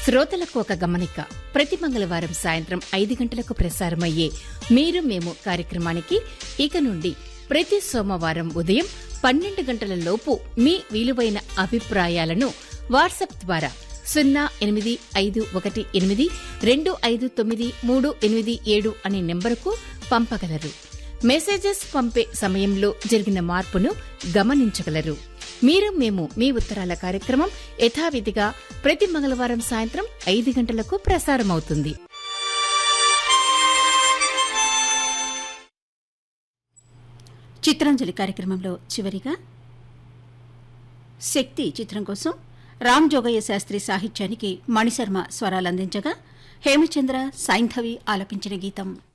శ్రోతలకు ఒక గమనిక ప్రతి మంగళవారం సాయంత్రం ఐదు గంటలకు ప్రసారమయ్యే మీరు మేము కార్యక్రమానికి ఇక నుండి ప్రతి సోమవారం ఉదయం పన్నెండు గంటల లోపు మీ విలువైన అభిప్రాయాలను వాట్సాప్ ద్వారా సున్నా ఎనిమిది ఐదు ఒకటి ఎనిమిది రెండు ఐదు తొమ్మిది మూడు ఎనిమిది ఏడు అనే నెంబరుకు పంపగలరు మెసేజెస్ పంపే సమయంలో జరిగిన మార్పును గమనించగలరు మీరు మేము మీ ఉత్తరాల కార్యక్రమం యథావిధిగా ప్రతి మంగళవారం సాయంత్రం ఐదు గంటలకు ప్రసారమవుతుంది చిత్రాంజలి కార్యక్రమంలో చివరిగా శక్తి చిత్రం కోసం రామ్ జోగయ్య శాస్త్రి సాహిత్యానికి మణిశర్మ స్వరాలందించగా హేమచంద్ర సైంధవి ఆలపించిన గీతం